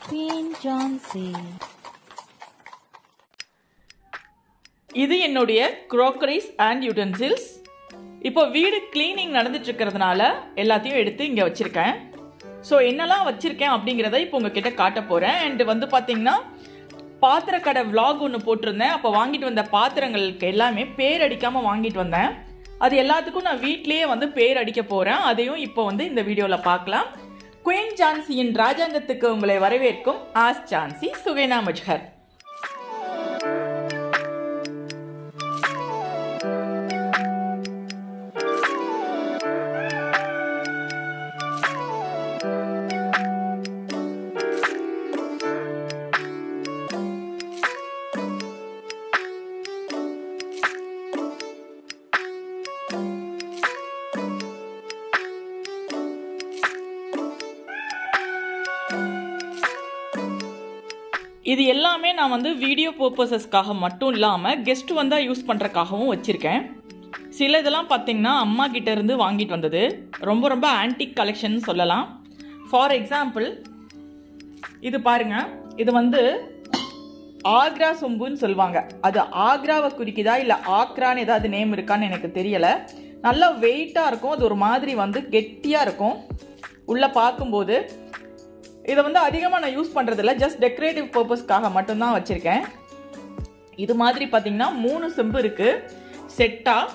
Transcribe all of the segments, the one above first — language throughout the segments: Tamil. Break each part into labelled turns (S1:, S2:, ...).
S1: Queen Johnsy.
S2: இது என்னுடைய க்ரோக்கரிஸ் அண்ட் யூட்டன்சில்ஸ் இப்போ வீடு க்ளீனிங் நடந்துட்டு இருக்கிறதுனால எல்லாத்தையும் எடுத்து இங்கே வச்சுருக்கேன் ஸோ என்னெல்லாம் வச்சுருக்கேன் அப்படிங்கிறத இப்போ உங்ககிட்ட காட்ட போகிறேன் அண்ட் வந்து பார்த்தீங்கன்னா பாத்திரக்கடை vlog ஒன்று போட்டிருந்தேன் அப்போ வாங்கிட்டு வந்த பாத்திரங்களுக்கு எல்லாமே பேர் அடிக்காமல் வாங்கிட்டு வந்தேன் அது எல்லாத்துக்கும் நான் வீட்லேயே வந்து பேர் அடிக்க போகிறேன் அதையும் இப்போ வந்து இந்த வீடியோவில் பார்க்கலாம் குயின் ஜான்சியின் ராஜாங்கத்துக்கு உங்களை வரவேற்கும் ஆஸ் ஜான்சி சுகேனா மஜ்ஹர் இது எல்லாமே நான் வந்து வீடியோ பர்பஸஸ்க்காக மட்டும் இல்லாமல் கெஸ்ட் வந்தால் யூஸ் பண்ணுறக்காகவும் வச்சுருக்கேன் சில இதெல்லாம் பார்த்தீங்கன்னா அம்மா கிட்ட இருந்து வாங்கிட்டு வந்தது ரொம்ப ரொம்ப ஆன்டிக் கலெக்ஷன் சொல்லலாம் ஃபார் எக்ஸாம்பிள் இது பாருங்க இது வந்து ஆக்ரா சொம்புன்னு சொல்லுவாங்க அது ஆக்ராவை குறிக்குதா இல்லை ஆக்ரான்னு ஏதாவது நேம் இருக்கான்னு எனக்கு தெரியல நல்லா வெயிட்டாக இருக்கும் அது ஒரு மாதிரி வந்து கெட்டியாக இருக்கும் உள்ளே பார்க்கும்போது இதை வந்து அதிகமாக நான் யூஸ் பண்ணுறதில்ல ஜஸ்ட் டெக்கரேட்டிவ் பர்பஸ்க்காக மட்டும்தான் வச்சுருக்கேன் இது மாதிரி பார்த்தீங்கன்னா மூணு செம்பு இருக்குது செட்டாக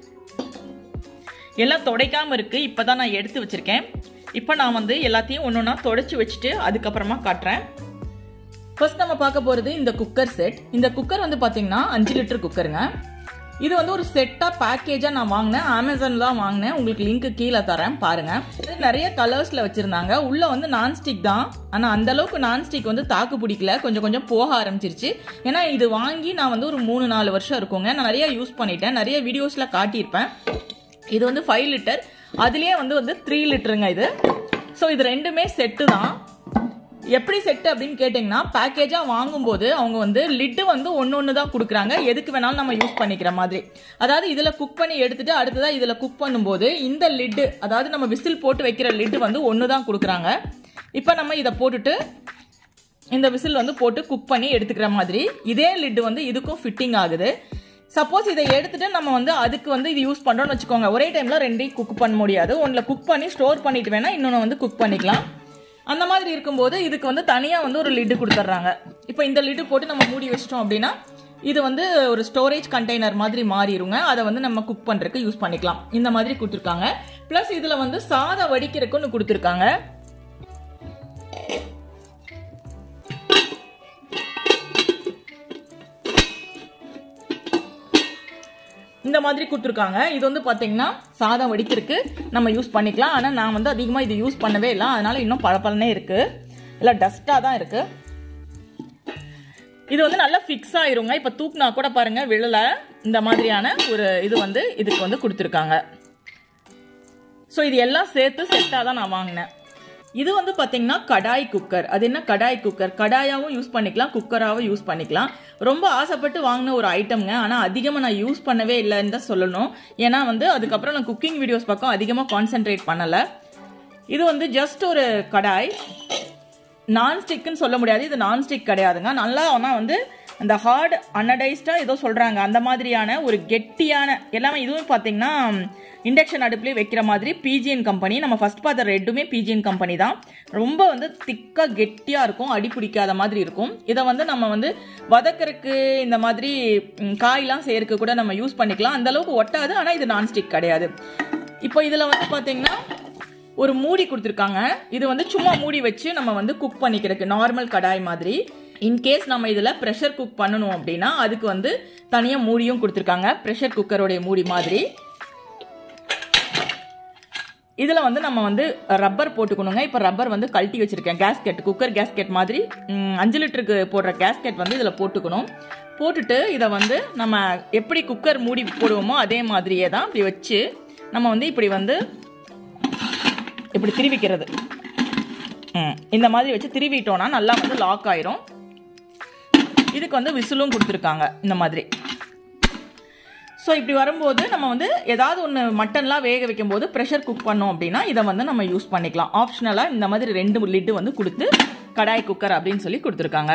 S2: எல்லாம் துடைக்காமல் இருக்குது இப்போ தான் நான் எடுத்து வச்சுருக்கேன் இப்போ நான் வந்து எல்லாத்தையும் ஒன்று ஒன்றா தொடச்சி வச்சுட்டு அதுக்கப்புறமா காட்டுறேன் ஃபர்ஸ்ட் நம்ம பார்க்க போகிறது இந்த குக்கர் செட் இந்த குக்கர் வந்து பார்த்தீங்கன்னா அஞ்சு லிட்டர் குக்கருங்க இது வந்து ஒரு செட்டாக பேக்கேஜாக நான் வாங்கினேன் அமேசானில் தான் வாங்கினேன் உங்களுக்கு லிங்க் கீழே தரேன் பாருங்கள் இது நிறைய கலர்ஸில் வச்சுருந்தாங்க உள்ளே வந்து நான்ஸ்டிக் தான் ஆனால் அந்த அளவுக்கு நான்ஸ்டிக் வந்து தாக்கு பிடிக்கல கொஞ்சம் கொஞ்சம் போக ஆரம்பிச்சிருச்சு ஏன்னா இது வாங்கி நான் வந்து ஒரு மூணு நாலு வருஷம் இருக்குங்க நான் நிறைய யூஸ் பண்ணிட்டேன் நிறைய வீடியோஸில் காட்டியிருப்பேன் இது வந்து ஃபைவ் லிட்டர் அதுலேயே வந்து வந்து த்ரீ லிட்டருங்க இது ஸோ இது ரெண்டுமே செட்டு தான் எப்படி செட்டு அப்படின்னு கேட்டிங்கன்னா பேக்கேஜாக வாங்கும்போது அவங்க வந்து லிட்டு வந்து ஒன்று ஒன்று தான் கொடுக்குறாங்க எதுக்கு வேணாலும் நம்ம யூஸ் பண்ணிக்கிற மாதிரி அதாவது இதில் குக் பண்ணி எடுத்துட்டு அடுத்ததாக இதில் குக் பண்ணும்போது இந்த லிட்டு அதாவது நம்ம விசில் போட்டு வைக்கிற லிட்டு வந்து ஒன்று தான் கொடுக்குறாங்க இப்போ நம்ம இதை போட்டுட்டு இந்த விசில் வந்து போட்டு குக் பண்ணி எடுத்துக்கிற மாதிரி இதே லிட்டு வந்து இதுக்கும் ஃபிட்டிங் ஆகுது சப்போஸ் இதை எடுத்துட்டு நம்ம வந்து அதுக்கு வந்து இது யூஸ் பண்ணுறோம்னு வச்சுக்கோங்க ஒரே டைமில் ரெண்டையும் குக் பண்ண முடியாது ஒன்றில் குக் பண்ணி ஸ்டோர் பண்ணிட்டு வேணால் இன்னொன்று வந்து குக் பண்ணிக்கலாம் அந்த மாதிரி இருக்கும்போது இதுக்கு வந்து தனியாக வந்து ஒரு லிட்டு கொடுத்துட்றாங்க இப்போ இந்த லிட்டு போட்டு நம்ம மூடி வச்சிட்டோம் அப்படின்னா இது வந்து ஒரு ஸ்டோரேஜ் கண்டெய்னர் மாதிரி மாறிடுங்க அதை வந்து நம்ம குக் பண்ணுறதுக்கு யூஸ் பண்ணிக்கலாம் இந்த மாதிரி கொடுத்துருக்காங்க ப்ளஸ் இதில் வந்து சாதம் வடிக்கிறதுக்குன்னு கொடுத்துருக்காங்க இந்த மாதிரி கொடுத்துருக்காங்க இது வந்து பார்த்தீங்கன்னா சாதம் வடிக்கிறதுக்கு நம்ம யூஸ் பண்ணிக்கலாம் ஆனால் நான் வந்து அதிகமாக இது யூஸ் பண்ணவே இல்லை அதனால இன்னும் பளபளனே இருக்கு இல்லை டஸ்ட்டாக தான் இருக்கு இது வந்து நல்லா ஃபிக்ஸ் ஆயிருங்க இப்போ தூக்குனா கூட பாருங்க விழல இந்த மாதிரியான ஒரு இது வந்து இதுக்கு வந்து கொடுத்துருக்காங்க ஸோ இது எல்லாம் சேர்த்து செட்டாக தான் நான் வாங்கினேன் இது வந்து பார்த்தீங்கன்னா கடாய் குக்கர் அது என்ன கடாய் குக்கர் கடாயாவும் யூஸ் பண்ணிக்கலாம் குக்கராகவும் யூஸ் பண்ணிக்கலாம் ரொம்ப ஆசைப்பட்டு வாங்கின ஒரு ஐட்டம்ங்க ஆனால் அதிகமாக நான் யூஸ் பண்ணவே இல்லைன்னு தான் சொல்லணும் ஏன்னா வந்து அதுக்கப்புறம் நான் குக்கிங் வீடியோஸ் பக்கம் அதிகமாக கான்சென்ட்ரேட் பண்ணலை இது வந்து ஜஸ்ட் ஒரு கடாய் நான்ஸ்டிக்குன்னு சொல்ல முடியாது இது நான்ஸ்டிக் கிடையாதுங்க நல்லா ஆனால் வந்து அந்த ஹார்ட் அனடைஸ்டாக ஏதோ சொல்கிறாங்க அந்த மாதிரியான ஒரு கெட்டியான எல்லாமே இதுவும் பார்த்தீங்கன்னா இண்டக்ஷன் அடுப்புலேயே வைக்கிற மாதிரி பிஜிஎன் கம்பெனி நம்ம ஃபர்ஸ்ட் பார்த்த ரெட்டுமே பிஜிஎன் கம்பெனி தான் ரொம்ப வந்து திக்காக கெட்டியாக இருக்கும் அடி பிடிக்காத மாதிரி இருக்கும் இதை வந்து நம்ம வந்து வதக்கறக்கு இந்த மாதிரி ம், காய்லாம் செய்யறதுக்கு கூட நம்ம யூஸ் பண்ணிக்கலாம் அந்த அளவுக்கு ஒட்டாது ஆனால் இது நான்ஸ்டிக் கிடையாது இப்போ இதில் வந்து பார்த்தீங்கன்னா ஒரு மூடி கொடுத்துருக்காங்க இது வந்து சும்மா மூடி வச்சு நம்ம வந்து குக் பண்ணிக்கிறதுக்கு நார்மல் கடாய் மாதிரி இன்கேஸ் நம்ம இதில் ப்ரெஷர் குக் பண்ணணும் அப்படின்னா அதுக்கு வந்து தனியாக மூடியும் கொடுத்துருக்காங்க ப்ரெஷர் குக்கருடைய மூடி மாதிரி இதில் வந்து நம்ம வந்து ரப்பர் போட்டுக்கணுங்க இப்போ ரப்பர் வந்து கழட்டி வச்சிருக்கேன் கேஸ்கெட் குக்கர் கேஸ்கெட் மாதிரி ம், அஞ்சு லிட்டருக்கு போடுற கேஸ்கெட் வந்து இதில் போட்டுக்கணும் போட்டுட்டு இதை வந்து நம்ம எப்படி குக்கர் மூடி போடுவோமோ அதே மாதிரியே தான் இப்படி வச்சு நம்ம வந்து இப்படி வந்து இப்படி திருவிக்கிறது ம், இந்த மாதிரி வச்சு திருவிட்டோம்னா நல்லா வந்து லாக் ஆயிரும் இதுக்கு வந்து விசிலும் கொடுத்துருக்காங்க இந்த மாதிரி ஸோ இப்படி வரும்போது நம்ம வந்து ஏதாவது ஒன்று மட்டன்லாம் வேக வைக்கும் போது ப்ரெஷர் குக் பண்ணோம் அப்படின்னா இதை வந்து நம்ம யூஸ் பண்ணிக்கலாம் ஆப்ஷனலாக இந்த மாதிரி ரெண்டு லிட்டு வந்து கொடுத்து கடாய் குக்கர் அப்படின்னு சொல்லி கொடுத்துருக்காங்க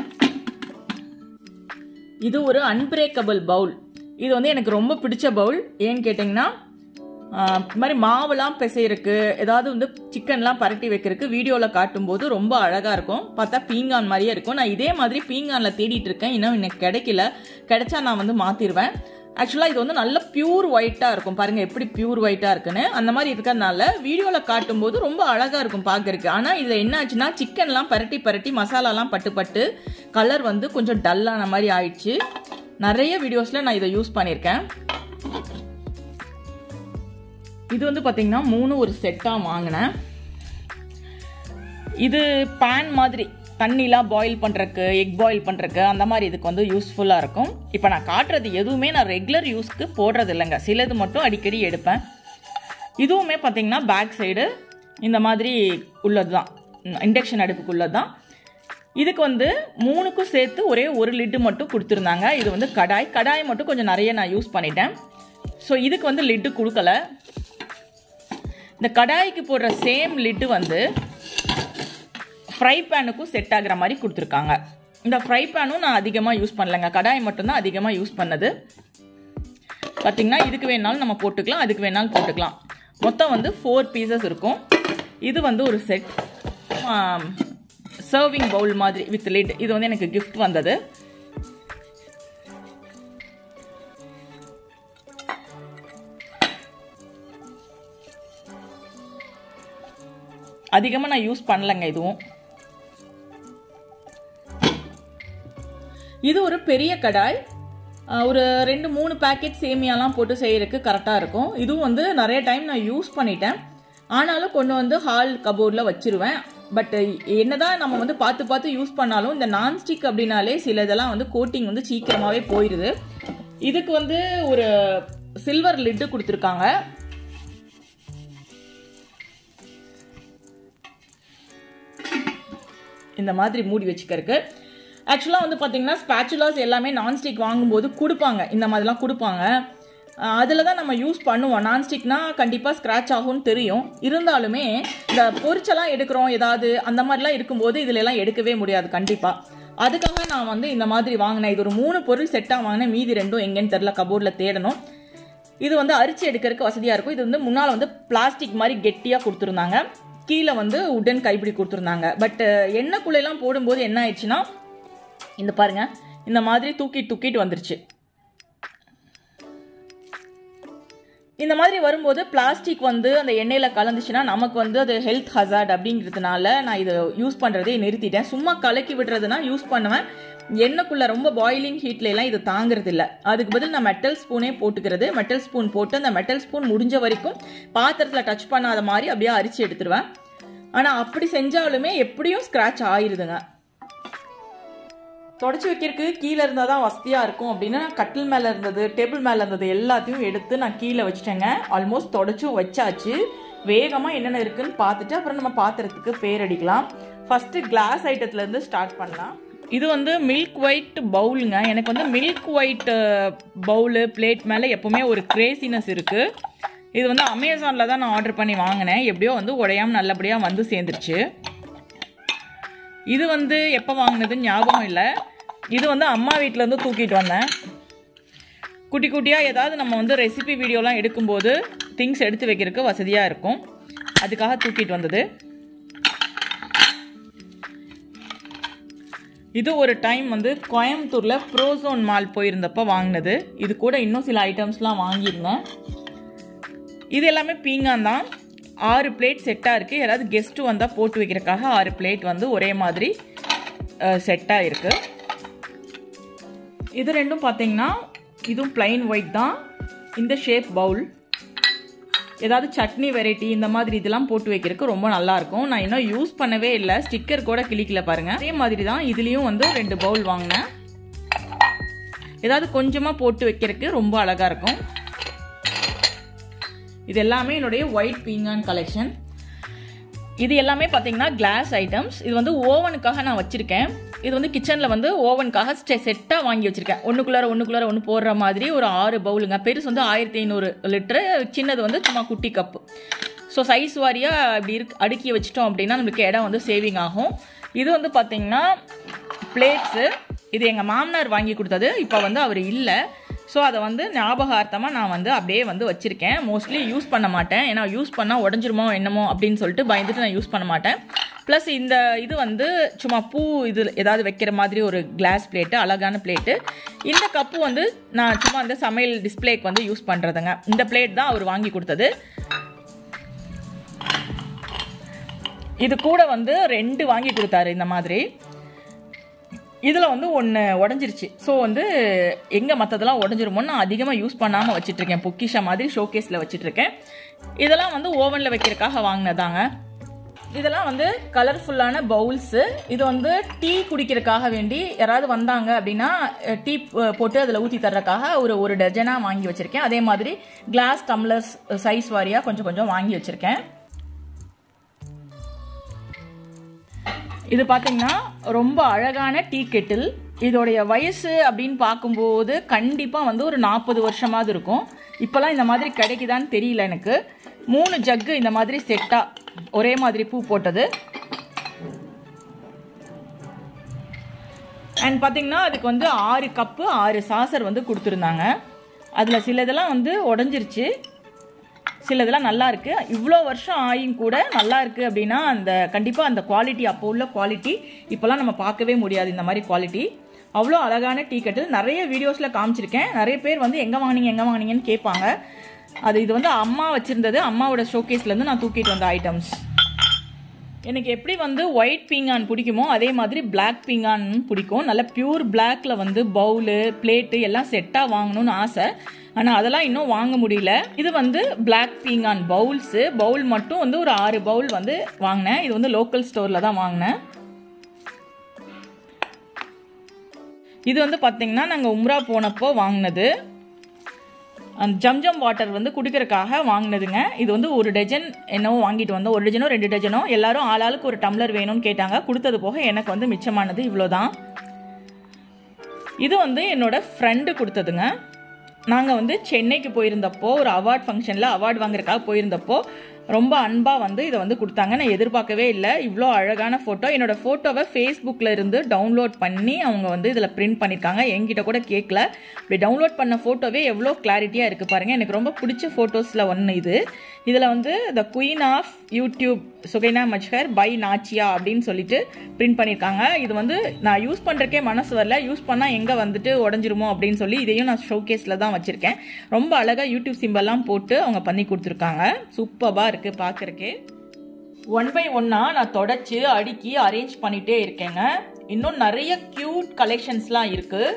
S2: இது ஒரு அன்பிரேக்கபிள் பவுல் இது வந்து எனக்கு ரொம்ப பிடிச்ச பவுல் ஏன்னு கேட்டிங்கன்னா ஆஹ், இது மாதிரி மாவுலாம் பிசைறதுக்கு ஏதாவது வந்து சிக்கன்லாம் பரட்டி வைக்கிறதுக்கு வீடியோவில் காட்டும்போது ரொம்ப அழகாக இருக்கும் பார்த்தா பீங்கான் மாதிரியே இருக்கும் நான் இதே மாதிரி பீங்கானில் தேடிட்டு இருக்கேன் இன்னும் எனக்கு கிடைக்கல கிடைச்சா நான் வந்து மாற்றிடுவேன் ஆக்சுவலாக இது வந்து நல்ல பியூர் ஒயிட்டாக இருக்கும் பாருங்க எப்படி பியூர் ஒயிட்டாக இருக்குன்னு அந்த மாதிரி இருக்கிறதுனால வீடியோவில் காட்டும்போது ரொம்ப அழகாக இருக்கும் பார்க்கறதுக்கு ஆனால் இதில் என்ன ஆச்சுன்னா சிக்கன்லாம் பரட்டி பரட்டி மசாலாலாம் பட்டு பட்டு கலர் வந்து கொஞ்சம் டல்லான மாதிரி ஆயிடுச்சு நிறைய வீடியோஸில் நான் இதை யூஸ் பண்ணியிருக்கேன் இது வந்து பார்த்தீங்கன்னா மூணு ஒரு செட்டாக வாங்கினேன் இது பேன் மாதிரி தண்ணிலாம் பாயில் பண்ணுறக்கு எக் பாயில் பண்ணுறக்கு அந்த மாதிரி இதுக்கு வந்து யூஸ்ஃபுல்லாக இருக்கும் இப்போ நான் காட்டுறது எதுவுமே நான் ரெகுலர் யூஸ்க்கு போடுறது இல்லைங்க சிலது மட்டும் அடிக்கடி எடுப்பேன் இதுவுமே பார்த்தீங்கன்னா பேக் சைடு இந்த மாதிரி உள்ளது தான் இண்டக்ஷன் அடுப்புக்கு உள்ளது தான் இதுக்கு வந்து மூணுக்கும் சேர்த்து ஒரே ஒரு லிட்டு மட்டும் கொடுத்துருந்தாங்க இது வந்து கடாய் கடாய் மட்டும் கொஞ்சம் நிறைய நான் யூஸ் பண்ணிட்டேன் ஸோ இதுக்கு வந்து லிட்டு கொடுக்கல இந்த கடாய்க்கு போடுற சேம் லிட்டு வந்து ஃப்ரை பேனுக்கும் செட் ஆகுற மாதிரி கொடுத்துருக்காங்க இந்த ஃப்ரை பேனும் நான் அதிகமாக யூஸ் பண்ணலைங்க கடாய் மட்டும்தான் அதிகமாக யூஸ் பண்ணது பார்த்தீங்கன்னா இதுக்கு வேணாலும் நம்ம போட்டுக்கலாம் அதுக்கு வேணாலும் போட்டுக்கலாம் மொத்தம் வந்து ஃபோர் பீசஸ் இருக்கும் இது வந்து ஒரு செட் சர்விங் பவுல் மாதிரி வித் லிட் இது வந்து எனக்கு கிஃப்ட் வந்தது அதிகமாக நான் யூஸ் பண்ணலைங்க இதுவும் இது ஒரு பெரிய கடாய் அஹ், ஒரு ரெண்டு மூணு பேக்கெட் சேமியாலாம் போட்டு செய்யறதுக்கு கரெக்டாக இருக்கும் இதுவும் வந்து நிறைய டைம் நான் யூஸ் பண்ணிட்டேன் ஆனாலும் கொண்டு வந்து ஹால் கபோர்டில் வச்சிருவேன் பட் என்னதான் நம்ம வந்து பார்த்து பார்த்து யூஸ் பண்ணாலும் இந்த நான்ஸ்டிக் அப்படின்னாலே சில இதெல்லாம் வந்து கோட்டிங் வந்து சீக்கிரமாகவே போயிடுது இதுக்கு வந்து ஒரு சில்வர் லிட்டு கொடுத்துருக்காங்க இந்த மாதிரி மூடி வச்சுக்கிறதுக்கு ஆக்சுவலாக வந்து பார்த்தீங்கன்னா ஸ்பேச்சுலாஸ் எல்லாமே நான்ஸ்டிக் வாங்கும்போது கொடுப்பாங்க இந்த மாதிரிலாம் கொடுப்பாங்க அதில் தான் நம்ம யூஸ் பண்ணுவோம் நான்ஸ்டிக்னா கண்டிப்பாக ஸ்க்ராட்ச் ஆகும்னு தெரியும் இருந்தாலுமே இந்த பொரிச்செல்லாம் எடுக்கிறோம் ஏதாவது அந்த மாதிரிலாம் இருக்கும்போது இதுல எல்லாம் எடுக்கவே முடியாது கண்டிப்பாக அதுக்காக நான் வந்து இந்த மாதிரி வாங்கினேன் இது ஒரு மூணு பொருள் செட்டாக வாங்கினேன் மீதி ரெண்டும் எங்கேன்னு தெரில கபோர்டில் தேடணும் இது வந்து அரிசி எடுக்கிறதுக்கு வசதியாக இருக்கும் இது வந்து முன்னால் வந்து பிளாஸ்டிக் மாதிரி கெட்டியாக கொடுத்துருந்தாங்க கீழே வந்து உடன் கைப்பிடி கொடுத்துருந்தாங்க பட் எண்ணெய்க்குள்ளெல்லாம் போடும்போது என்ன ஆயிடுச்சுன்னா இந்த பாருங்க இந்த மாதிரி தூக்கி தூக்கிட்டு வந்துருச்சு இந்த மாதிரி வரும்போது பிளாஸ்டிக் வந்து அந்த எண்ணெயில் கலந்துச்சுன்னா நமக்கு வந்து அது ஹெல்த் ஹசார்ட் அப்படிங்கிறதுனால நான் இதை யூஸ் பண்ணுறதே நிறுத்திட்டேன் சும்மா கலக்கி விடுறதுனா யூஸ் பண்ணுவேன் எண்ணெய்க்குள்ள ரொம்ப பாயிலிங் ஹீட்ல எல்லாம் இது தாங்குறது இல்ல அதுக்கு பதில் நான் மெட்டல் ஸ்பூனே போட்டுக்கிறது மெட்டல் ஸ்பூன் போட்டு அந்த மெட்டல் ஸ்பூன் முடிஞ்ச வரைக்கும் பாத்திரத்தில் டச் பண்ணாத மாதிரி அப்படியே அரிச்சு எடுத்துருவேன் ஆனால் அப்படி செஞ்சாலுமே எப்படியும் ஸ்க்ராட்ச் ஆயிருதுங்க தொடச்சி வைக்கிறதுக்கு கீழே இருந்தால் தான் வசதியாக இருக்கும் அப்படின்னு நான் கட்டில் மேலே இருந்தது டேபிள் மேலே இருந்தது எல்லாத்தையும் எடுத்து நான் கீழே வச்சுட்டேங்க ஆல்மோஸ்ட் தொடச்சும் வச்சாச்சு வேகமாக என்னென்ன இருக்குன்னு பார்த்துட்டு அப்புறம் நம்ம பாத்திரத்துக்கு பேர் அடிக்கலாம் ஃபஸ்ட்டு கிளாஸ் ஐட்டத்துலேருந்து ஸ்டார்ட் பண்ணலாம் இது வந்து மில்க் ஒயிட் பவுலுங்க எனக்கு வந்து மில்க் ஒயிட் பவுலு பிளேட் மேலே எப்போவுமே ஒரு கிரேசினஸ் இருக்குது இது வந்து அமேசானில் தான் நான் ஆர்டர் பண்ணி வாங்கினேன் எப்படியோ வந்து உடையாமல் நல்லபடியாக வந்து சேர்ந்துருச்சு இது வந்து எப்போ வாங்கினதுன்னு ஞாபகம் இல்லை இது வந்து அம்மா வீட்டிலேருந்து தூக்கிட்டு வந்தேன் குட்டி குட்டியாக ஏதாவது நம்ம வந்து ரெசிபி வீடியோலாம் எடுக்கும்போது திங்ஸ் எடுத்து வைக்கிறதுக்கு வசதியாக இருக்கும் அதுக்காக தூக்கிட்டு வந்தது இது ஒரு டைம் வந்து கோயம்புத்தூரில் ஃப்ரோசோன் மால் போயிருந்தப்போ வாங்கினது இது கூட இன்னும் சில ஐட்டம்ஸ்லாம் வாங்கியிருந்தேன் இது எல்லாமே பீங்கான் தான் ஆறு பிளேட் செட்டாக இருக்குது யாராவது கெஸ்ட்டு வந்தால் போட்டு வைக்கிறதுக்காக ஆறு பிளேட் வந்து ஒரே மாதிரி செட்டாக இருக்குது இது ரெண்டும் பார்த்தீங்கன்னா இதுவும் plain ஒயிட் தான் இந்த ஷேப் பவுல் ஏதாவது சட்னி வெரைட்டி இந்த மாதிரி இதெல்லாம் போட்டு வைக்கிறதுக்கு ரொம்ப நல்லா இருக்கும் நான் இன்னும் யூஸ் பண்ணவே இல்லை ஸ்டிக்கர் கூட கிளிக்கல பாருங்க அதே மாதிரி தான் இதுலேயும் வந்து ரெண்டு பவுல் வாங்கினேன் ஏதாவது கொஞ்சமாக போட்டு வைக்கிறதுக்கு ரொம்ப அழகாக இருக்கும் இது எல்லாமே என்னுடைய ஒயிட் பீங்கான் கலெக்ஷன் இது எல்லாமே பார்த்தீங்கன்னா கிளாஸ் ஐட்டம்ஸ் இது வந்து ஓவனுக்காக நான் வச்சுருக்கேன் இது வந்து கிச்சனில் வந்து ஓவனுக்காக செட்டாக வாங்கி வச்சுருக்கேன் ஒன்றுக்குள்ளார ஒன்றுக்குள்ளார ஒன்று போடுற மாதிரி ஒரு ஆறு பவுலுங்க பெருசு வந்து ஆயிரத்தி ஐநூறு லிட்டரு சின்னது வந்து சும்மா குட்டி கப்பு ஸோ சைஸ் வாரியாக இப்படி இருக்கு அடுக்கி வச்சிட்டோம் அப்படின்னா நம்மளுக்கு இடம் வந்து சேவிங் ஆகும் இது வந்து பார்த்தீங்கன்னா பிளேட்ஸு இது எங்கள் மாமனார் வாங்கி கொடுத்தது இப்போ வந்து அவர் இல்லை ஸோ அதை வந்து ஞாபகார்த்தமாக நான் வந்து அப்படியே வந்து வச்சுருக்கேன் மோஸ்ட்லி யூஸ் பண்ண மாட்டேன் ஏன்னா யூஸ் பண்ணால் உடஞ்சிருமோ என்னமோ அப்படின்னு சொல்லிட்டு பயந்துட்டு நான் யூஸ் பண்ண மாட்டேன் ப்ளஸ் இந்த இது வந்து சும்மா பூ இது ஏதாவது வைக்கிற மாதிரி ஒரு கிளாஸ் பிளேட்டு அழகான பிளேட்டு இந்த கப்பு வந்து நான் சும்மா அந்த சமையல் டிஸ்பிளேக்கு வந்து யூஸ் பண்ணுறதுங்க இந்த பிளேட் தான் அவர் வாங்கி கொடுத்தது இது கூட வந்து ரெண்டு வாங்கி கொடுத்தாரு இந்த மாதிரி இதில் வந்து ஒன்று உடஞ்சிருச்சு ஸோ வந்து எங்கே மற்றதெல்லாம் உடஞ்சிருமோன்னு நான் அதிகமாக யூஸ் பண்ணாமல் வச்சிட்ருக்கேன் பொக்கிஷா மாதிரி ஷோகேஸில் வச்சிட்ருக்கேன் இதெல்லாம் வந்து ஓவனில் வைக்கிறதுக்காக வாங்கினதாங்க இதெல்லாம் வந்து கலர்ஃபுல்லான பவுல்ஸு இது வந்து டீ குடிக்கிறதுக்காக வேண்டி யாராவது வந்தாங்க அப்படின்னா டீ போட்டு அதில் ஊற்றி தர்றதுக்காக ஒரு ஒரு டஜனாக வாங்கி வச்சுருக்கேன் அதே மாதிரி கிளாஸ் டம்ளர்ஸ் சைஸ் வாரியாக கொஞ்சம் கொஞ்சம் வாங்கி வச்சுருக்கேன் இது பார்த்தீங்கன்னா ரொம்ப அழகான டீ கெட்டில் இதோடைய வயசு அப்படின்னு பார்க்கும்போது கண்டிப்பாக வந்து ஒரு நாற்பது வருஷமாவது இருக்கும் இப்போலாம் இந்த மாதிரி கிடைக்குதான்னு தெரியல எனக்கு மூணு ஜக்கு இந்த மாதிரி செட்டாக ஒரே மாதிரி பூ போட்டது அண்ட் பார்த்தீங்கன்னா அதுக்கு வந்து ஆறு கப்பு ஆறு சாசர் வந்து கொடுத்துருந்தாங்க அதில் சிலதெல்லாம் வந்து உடஞ்சிருச்சு சிலதெல்லாம் நல்லா இருக்கு இவ்வளோ வருஷம் ஆயும் கூட நல்லா இருக்கு அப்படின்னா அந்த கண்டிப்பாக அந்த குவாலிட்டி அப்போ உள்ள குவாலிட்டி இப்போலாம் நம்ம பார்க்கவே முடியாது இந்த மாதிரி குவாலிட்டி அவ்வளோ அழகான டீ கட்டில் நிறைய வீடியோஸில் காமிச்சிருக்கேன் நிறைய பேர் வந்து எங்கே வாங்கினீங்க எங்கே வாங்கினீங்கன்னு கேட்பாங்க அது இது வந்து அம்மா வச்சுருந்தது அம்மாவோட ஷோகேஸ்லேருந்து நான் தூக்கிட்டு வந்த ஐட்டம்ஸ் எனக்கு எப்படி வந்து ஒயிட் பீங்கான் பிடிக்குமோ அதே மாதிரி பிளாக் பீங்கான் பிடிக்கும் நல்ல பியூர் பிளாக்ல வந்து பவுலு பிளேட்டு எல்லாம் செட்டாக வாங்கணும்னு ஆசை ஆனால் அதெல்லாம் இன்னும் வாங்க முடியல இது வந்து பிளாக் பீங்கான் பவுல்ஸு பவுல் மட்டும் வந்து ஒரு ஆறு பவுல் வந்து வாங்கினேன் இது வந்து லோக்கல் ஸ்டோரில் தான் வாங்கினேன் இது வந்து பார்த்தீங்கன்னா நாங்கள் உம்ரா போனப்போ வாங்கினது அந்த ஜம்ஜம் வாட்டர் வந்து குடிக்கிறதுக்காக வாங்கினதுங்க இது வந்து ஒரு டஜன் என்னவோ வாங்கிட்டு வந்தோம் ஒரு டஜனோ ரெண்டு டஜனோ எல்லாரும் ஆளாளுக்கு ஒரு டம்ளர் வேணும்னு கேட்டாங்க கொடுத்தது போக எனக்கு வந்து மிச்சமானது இவ்வளோதான் இது வந்து என்னோட ஃப்ரெண்டு கொடுத்ததுங்க நாங்கள் வந்து சென்னைக்கு போயிருந்தப்போ ஒரு அவார்ட் ஃபங்க்ஷனில் அவார்டு வாங்குறதுக்காக போயிருந்தப்போ ரொம்ப அன்பாக வந்து இதை வந்து கொடுத்தாங்க நான் எதிர்பார்க்கவே இல்லை இவ்வளோ அழகான ஃபோட்டோ என்னோட ஃபோட்டோவை ஃபேஸ்புக்கில் இருந்து டவுன்லோட் பண்ணி அவங்க வந்து இதில் பிரிண்ட் பண்ணியிருக்காங்க என்கிட்ட கூட கேட்கல இப்படி டவுன்லோட் பண்ண ஃபோட்டோவே எவ்வளோ கிளாரிட்டியாக இருக்குது பாருங்கள் எனக்கு ரொம்ப பிடிச்ச ஃபோட்டோஸில் ஒன்று இது இதில் வந்து the queen of YouTube Sukaina Mazhar by Nachiya அப்படின்னு சொல்லிட்டு பிரிண்ட் பண்ணியிருக்காங்க இது வந்து நான் யூஸ் பண்ணுறக்கே மனசு வரல யூஸ் பண்ணால் எங்கே வந்துட்டு உடஞ்சிருமோ அப்படின்னு சொல்லி இதையும் நான் ஷோகேஸில் தான் வச்சுருக்கேன் ரொம்ப அழகாக யூடியூப் சிம்பல்லாம் போட்டு அவங்க பண்ணி கொடுத்துருக்காங்க சூப்பராக இருக்குது பார்க்குறக்கே ஒன் பை ஒன்னாக நான் தொடச்சி அடுக்கி அரேஞ்ச் பண்ணிகிட்டே இருக்கேங்க இன்னும் நிறைய க்யூட் கலெக்ஷன்ஸ்லாம் இருக்குது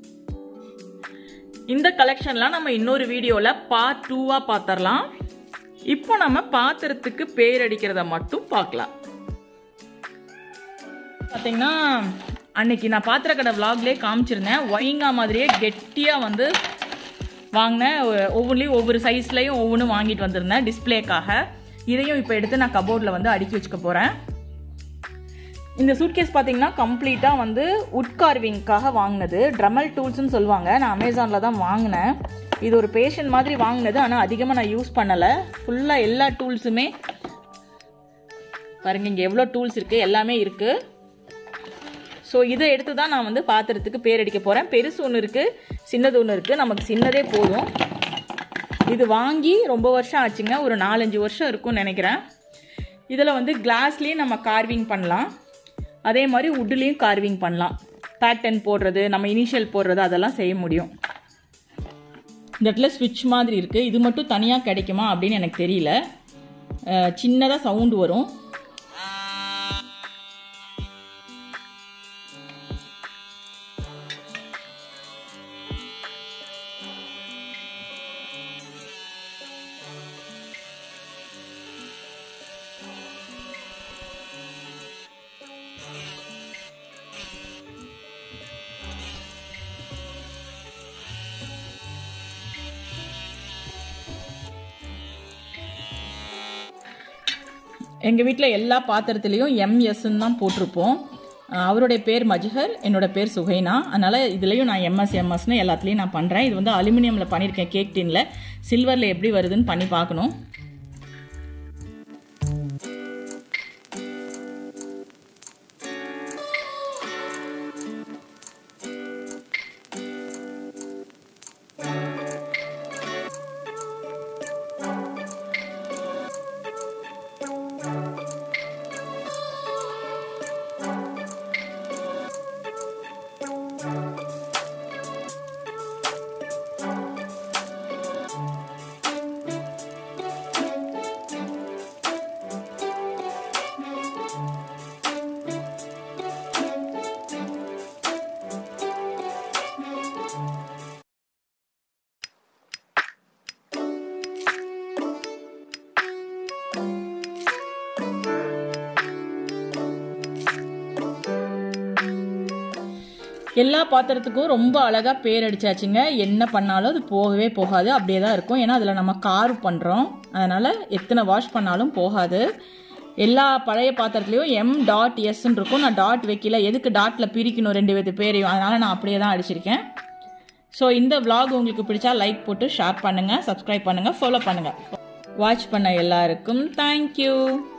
S2: இந்த கலெக்ஷன்லாம் நம்ம இன்னொரு வீடியோவில் பார்ட் டூவாக பார்த்துடலாம் இப்போ நம்ம பாத்திரத்துக்கு பேர் அடிக்கிறத மட்டும் பார்க்கலாம் பார்த்தீங்கன்னா அன்னைக்கு நான் பாத்திர கடை விலாக்லேயே காமிச்சிருந்தேன் ஒயிங்கா மாதிரியே கெட்டியாக வந்து வாங்கினேன் ஒவ்வொன்றிலையும் ஒவ்வொரு சைஸ்லையும் ஒவ்வொன்றும் வாங்கிட்டு வந்திருந்தேன் டிஸ்பிளேக்காக இதையும் இப்போ எடுத்து நான் கபோர்டில் வந்து அடுக்கி வச்சுக்க போகிறேன் இந்த சூட்கேஸ் பார்த்தீங்கன்னா கம்ப்ளீட்டாக வந்து உட் கார்விங்க்காக வாங்கினது ட்ரமல் டூல்ஸ்னு சொல்லுவாங்க நான் அமேசானில் தான் வாங்கினேன் இது ஒரு பேஷன் மாதிரி வாங்கினது ஆனால் அதிகமாக நான் யூஸ் பண்ணலை ஃபுல்லாக எல்லா டூல்ஸுமே பாருங்க இங்கே எவ்வளோ டூல்ஸ் இருக்குது எல்லாமே இருக்குது ஸோ இதை எடுத்து தான் நான் வந்து பாத்திரத்துக்கு பேர் அடிக்க போகிறேன் பெருசு ஒன்று இருக்குது சின்னது ஒன்று இருக்குது நமக்கு சின்னதே போதும் இது வாங்கி ரொம்ப வருஷம் ஆச்சுங்க ஒரு நாலஞ்சு வருஷம் இருக்கும்னு நினைக்கிறேன் இதில் வந்து கிளாஸ்லேயும் நம்ம கார்விங் பண்ணலாம் அதே மாதிரி உட்லேயும் கார்விங் பண்ணலாம் பேட்டர்ன் போடுறது நம்ம இனிஷியல் போடுறது அதெல்லாம் செய்ய முடியும் இந்த இடத்துல ஸ்விட்ச் மாதிரி இருக்குது இது மட்டும் தனியாக கிடைக்குமா அப்படின்னு எனக்கு தெரியல சின்னதாக சவுண்டு வரும் எங்கள் வீட்டில் எல்லா பாத்திரத்துலேயும் எம்எஸ்ன்னு தான் போட்டிருப்போம் அவருடைய பேர் மஜ்ஹர் என்னோட பேர் சுகைனா அதனால் இதுலேயும் நான் எம்எஸ் எம்எஸ்னு எல்லாத்துலேயும் நான் பண்ணுறேன் இது வந்து அலுமினியமில் பண்ணியிருக்கேன் கேக் டின்னில் சில்வரில் எப்படி வருதுன்னு பண்ணி பார்க்கணும் எல்லா பாத்திரத்துக்கும் ரொம்ப அழகாக பேர் அடிச்சாச்சுங்க என்ன பண்ணாலும் அது போகவே போகாது அப்படியே தான் இருக்கும் ஏன்னா அதில் நம்ம கார் பண்ணுறோம் அதனால் எத்தனை வாஷ் பண்ணாலும் போகாது எல்லா பழைய பாத்திரத்துலையும் எம் டாட் எஸ்ன்னு இருக்கும் நான் டாட் வைக்கல எதுக்கு டாட்டில் பிரிக்கணும் ரெண்டு பேத்து பேரையும் அதனால் நான் அப்படியே தான் அடிச்சிருக்கேன் ஸோ இந்த vlog உங்களுக்கு பிடிச்சா லைக் போட்டு ஷேர் பண்ணுங்கள் சப்ஸ்கிரைப் பண்ணுங்கள் ஃபாலோ பண்ணுங்கள் வாட்ச் பண்ண எல்லாருக்கும் தேங்க்யூ